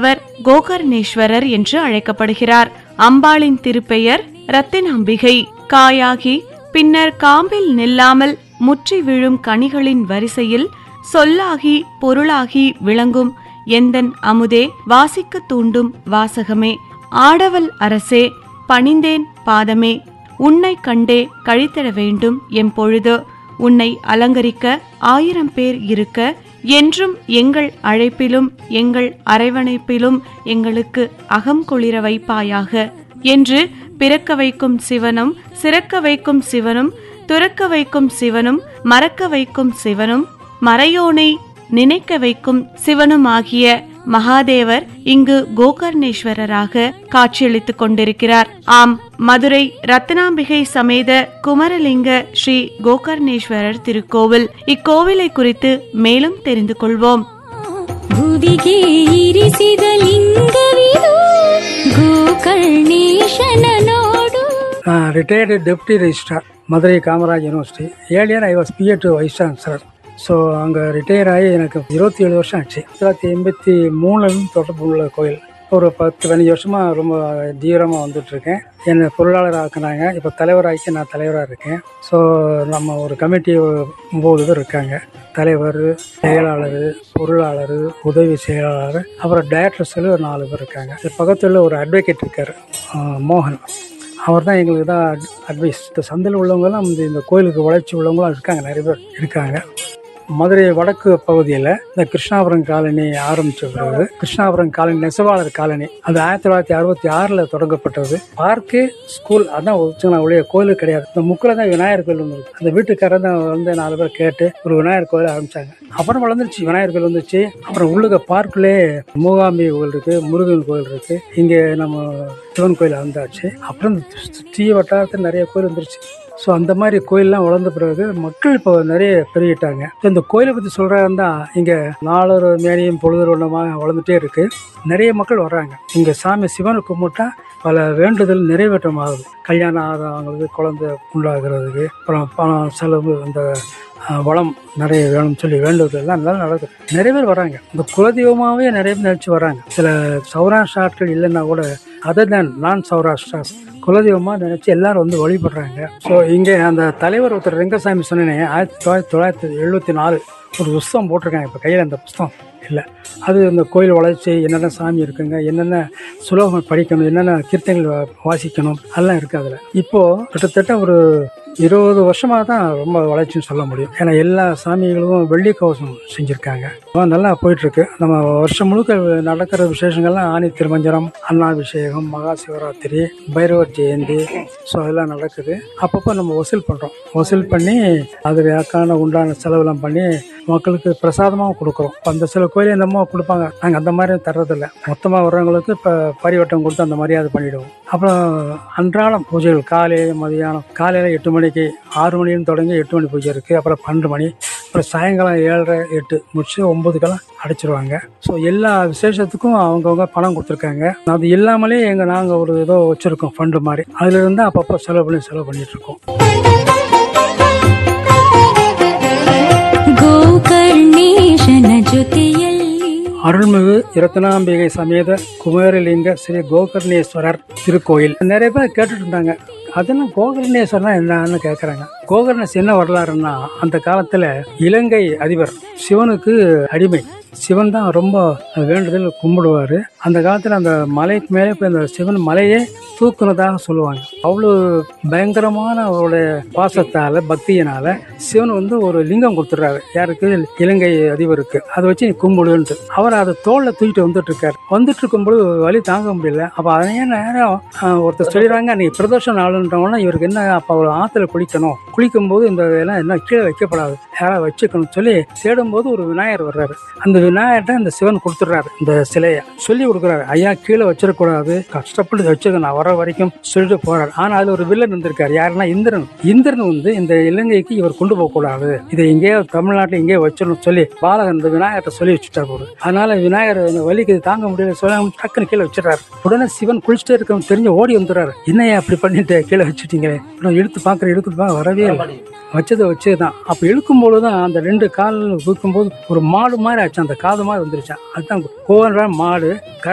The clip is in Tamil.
அவர் கோகர்ணேஸ்வரர் என்று அழைக்கப்படுகிறார் அம்பாளின் திருப்பெயர் ரத்தினாம்பிகை காயாகி பின்னர் காம்பில் நில்லாமல் முற்றி விழும் கனிகளின் வரிசையில் சொல்லாகி பொருளாகி விளங்கும் எந்தன் அமுதே வாசிக்க தூண்டும் வாசகமே ஆடவல் அரசே பணிந்தேன் பாதமே உன்னை கண்டே கழித்திட வேண்டும் எம் பொழுது உன்னை அலங்கரிக்க ஆயிரம் பேர் இருக்க என்றும் எங்கள் அழைப்பிலும் எங்கள் அரவணைப்பிலும் எங்களுக்கு அகம் குளிர வைப்பாயாக என்று பிறக்க வைக்கும் சிவனும் சிறக்க வைக்கும் சிவனும் துறக்க வைக்கும் சிவனும் மறக்க வைக்கும் சிவனும் மறையோனை நினைக்க வைக்கும் சிவனுமாகிய மகாதேவர் இங்கு கோகர்ணேஸ்வரராக காட்சியளித்துக் கொண்டிருக்கிறார் ஆம் மதுரை ரத்னாம்பிகை சமேத குமரலிங்க ஸ்ரீ கோகர்ணேஸ்வரர் திருக்கோவில் இக்கோவிலை குறித்து மேலும் தெரிந்து கொள்வோம் ಭುವಿಗೆ ಇರಿಸಿದ ಲಿಂಗವಿದು ಗೋಕರ್ಣೇಶನ ನೋಡು நான் retired deputy registrar Madurai Kamaraj university ஏழியர் I was PA to vice chancellor so அங்கே ரிட்டையர் ஆகி எனக்கு இருபத்தி ஏழு வருஷம் ஆச்சு தொள்ளாயிரத்தி எண்பத்தி மூணுலேருந்து தொடர்பு உள்ள கோயில் ஒரு பத்து பதினஞ்சு வருஷமாக ரொம்ப தீவிரமாக வந்துட்டுருக்கேன் என்னை பொருளாளர் ஆக்குனாங்க இப்போ தலைவராக்கி நான் தலைவராக இருக்கேன் ஸோ நம்ம ஒரு கமிட்டி ஒம்பது பேர் இருக்காங்க தலைவர் செயலாளர் பொருளாளர் உதவி செயலாளர் அப்புறம் டைரக்டர்ஸில் ஒரு நாலு பேர் இருக்காங்க இது பக்கத்தில் ஒரு அட்வொகேட் இருக்கார் மோகன் அவர் தான் எங்களுக்கு தான் அட்வைஸ் இந்த சந்தையில் உள்ளவங்கலாம் இந்த இந்த கோயிலுக்கு உழைச்சி உள்ளவங்களாம் இருக்காங்க நிறைய பேர் இருக்காங்க மதுரை வடக்கு பகுதியில் இந்த கிருஷ்ணாபுரம் காலனி ஆரம்பிச்ச பிறகு கிருஷ்ணாபுரம் காலனி நெசவாளர் காலனி அது ஆயிரத்தி தொள்ளாயிரத்தி அறுபத்தி ஆறில் தொடங்கப்பட்டது பார்க்கு ஸ்கூல் அதான் வச்சுக்கலாம் ஒழிய கோயில் கிடையாது இந்த முக்கில் தான் விநாயகர் கோயில் ஒன்று இருக்கு அந்த வீட்டுக்காரர் தான் வந்து நாலு பேர் கேட்டு ஒரு விநாயகர் கோயில் ஆரம்பிச்சாங்க அப்புறம் வளர்ந்துருச்சு விநாயகர் கோயில் வந்துச்சு அப்புறம் உள்ளுக பார்க்குலே மூகாம்பி கோயில் இருக்கு முருகன் கோயில் இருக்கு இங்கே நம்ம சிவன் கோயில் வந்தாச்சு அப்புறம் சுற்றி வட்டாரத்தில் நிறைய கோயில் வந்துருச்சு ஸோ அந்த மாதிரி கோயிலெலாம் வளர்ந்த பிறகு மக்கள் இப்போ நிறைய பெருகிட்டாங்க So, இந்த கோயிலை பற்றி சொல்கிறாருந்தா இங்கே நாளொரு மேனியும் பொழுது ஒன்றமாக வளர்ந்துட்டே இருக்கு நிறைய மக்கள் வர்றாங்க இங்கே சாமி சிவனை கும்பிட்டா பல வேண்டுதல் நிறைவேற்றமாகுது கல்யாணம் ஆகிறவங்களுக்கு குழந்தை உண்டாகிறதுக்கு அப்புறம் பணம் செலவு அந்த அஹ், வளம் நிறைய வேணும்னு சொல்லி வேண்டுதல்லாம் நல்லா நடக்குது நிறைய பேர் வராங்க இந்த குலதெய்வமாகவே நிறைய பேர் நினச்சி வராங்க சில சௌராஷ்டிர ஆட்கள் இல்லைன்னா கூட அதர் தேன் நான் சௌராஷ்டிராஸ் குலதெய்வமாக நினச்சி எல்லாரும் வந்து வழிபடுறாங்க ஸோ இங்கே அந்த தலைவர் ஒருத்தர் ரெங்கசாமி சொன்னேன் ஆயிரத்தி தொள்ளாயிரத்தி தொள்ளாயிரத்தி எழுபத்தி நாலு ஒரு புஸ்தகம் போட்டிருக்காங்க இப்போ கையில் அந்த புஸ்தகம் இல்லை அது இந்த கோயில் வளர்ச்சி என்னென்ன சாமி இருக்குங்க என்னென்ன சுலோகம் படிக்கணும் என்னென்ன கீர்த்தனைகள் வா- வாசிக்கணும் அதெல்லாம் இருக்குது அதில் இப்போது கிட்டத்தட்ட ஒரு இருபது வருஷமாக தான் ரொம்ப வளர்ச்சின்னு சொல்ல முடியும் ஏன்னா எல்லா சாமிகளும் வெள்ளி கவசம் செஞ்சுருக்காங்க அதான் நல்லா போயிட்டுருக்கு நம்ம வருஷம் முழுக்க நடக்கிற விசேஷங்கள்லாம் ஆணி திருமஞ்சனம் அண்ணாபிஷேகம் மகா சிவராத்திரி பைரவர் ஜெயந்தி ஸோ அதெல்லாம் நடக்குது அப்பப்போ நம்ம வசூல் பண்ணுறோம் வசூல் பண்ணி அதுக்கான உண்டான செலவெல்லாம் பண்ணி மக்களுக்கு பிரசாதமாகவும் கொடுக்குறோம் இப்ப அந்த சில கோயிலே நம்ம கொடுப்பாங்க நாங்கள் அந்த மாதிரி தர்றதில்ல மொத்தமாக வர்றவங்களுக்கு இப்போ பரிவட்டம் கொடுத்து அந்த மரியாதை பண்ணிவிடுவோம் அப்புறம் அன்றாடம் பூஜைகள் காலையில் மதியானம் காலையில் எட்டு மணிக்கு ஆறு மணின்னு தொடங்கி எட்டு மணி பூஜை இருக்குது அப்புறம் பன்னெண்டு மணி அப்புறம் சாயங்காலம் ஏழரை எட்டு முடிச்சு ஒம்பதுக்கெல்லாம் அடைச்சிருவாங்க ஸோ எல்லா விசேஷத்துக்கும் அவங்கவுங்க பணம் கொடுத்துருக்காங்க அது இல்லாமலே எங்கள் நாங்கள் ஒரு ஏதோ வச்சுருக்கோம் ஃபண்டு மாதிரி அதுல இருந்து அப்பப்போ செலவு பண்ணி செலவு பண்ணிட்டு இருக்கோம் ಗೋಕರ್ಣೇಶನ ಜೊತೆಯಲ್ಲಿ அருள்மிகு இரத்தனாம்பிகை சமேத குமரலிங்க ஸ்ரீ கோகர்ணேஸ்வரர் திருக்கோயில் நிறைய பேர் கேட்டுட்டு இருந்தாங்க அதெல்லாம் கோகர்ணேஸ்வரர்னா என்னன்னு கேட்குறாங்க கோகர்ணேஸ் என்ன வரலாறுன்னா அந்த காலத்தில் இலங்கை அதிபர் சிவனுக்கு அடிமை சிவன் தான் ரொம்ப வேண்டுதல் கும்பிடுவார் அந்த காலத்தில் அந்த மலைக்கு மேலே போய் அந்த சிவன் மலையே தூக்குனதாக சொல்லுவாங்க அவ்வளோ பயங்கரமான அவருடைய பாசத்தால் பக்தியினால சிவன் வந்து ஒரு லிங்கம் கொடுத்துட்றாரு யாருக்கு இலங்கை அதிபருக்கு அதை வச்சு நீ கும்பிடுன்ட்டு அவர் அதை தோளில் தூக்கிட்டு வந்துட்டு இருக்காரு வந்துட்டு இருக்கும்போது வலி தாங்க முடியல அப்போ அதே நேரம் ஆஹ், ஒருத்தர் சொல்லிடுறாங்க நீ பிரதோஷம் நாளுன்றவனா இவருக்கு என்ன அப்போ அவர் ஆற்றுல குளிக்கணும் குளிக்கும்போது இந்த இதெல்லாம் என்ன கீழே வைக்கப்படாது யாராவது வச்சுக்கணும் சொல்லி தேடும்போது ஒரு விநாயகர் வர்றாரு அந்த விநாயகர்ட்ட இந்த சிவன் கொடுத்துட்றாரு இந்த சிலையை சொல்லி கொடுக்குறாரு ஐயா கீழே வச்சிடக்கூடாது கஷ்டப்பட்டு வச்சிருக்க நான் வர வரைக்கும் சொல்லிட்டு போறாரு ஆனா அதுல ஒரு வில்லன் வந்திருக்காரு யாருன்னா இந்திரன் இந்திரன் வந்து இந்த இலங்கைக்கு இவர் கொண்டு போக கூடாது இதை எங்கேயோ தமிழ்நாட்டுல எங்கேயோ வச்சிடணும் சொல்லி பாலகன் இந்த விநாயகர்ட்ட சொல்லி வச்சுட்டார் போது அதனால விநாயகர் இந்த வலிக்கு இது தாங்க முடியல சொல்ல டக்குன்னு கீழே வச்சிடறாரு உடனே சிவன் குளிச்சுட்டே இருக்கவன் தெரிஞ்சு ஓடி வந்துடுறாரு என்னையா அப்படி பண்ணிட்டு கீழே வச்சுட்டீங்களே அப்புறம் இழுத்து பார்க்குற இழுத்து பார்க்க வரவே இல்லை வச்சதை வச்சு தான் அப்போ இழுக்கும்போது தான் அந்த ரெண்டு கால் தூக்கும்போது ஒரு மாடு மாதிரி ஆச்சு அந்த காது மாதிரி வந்துருச்சான் அதுதான் கோவன் மாடு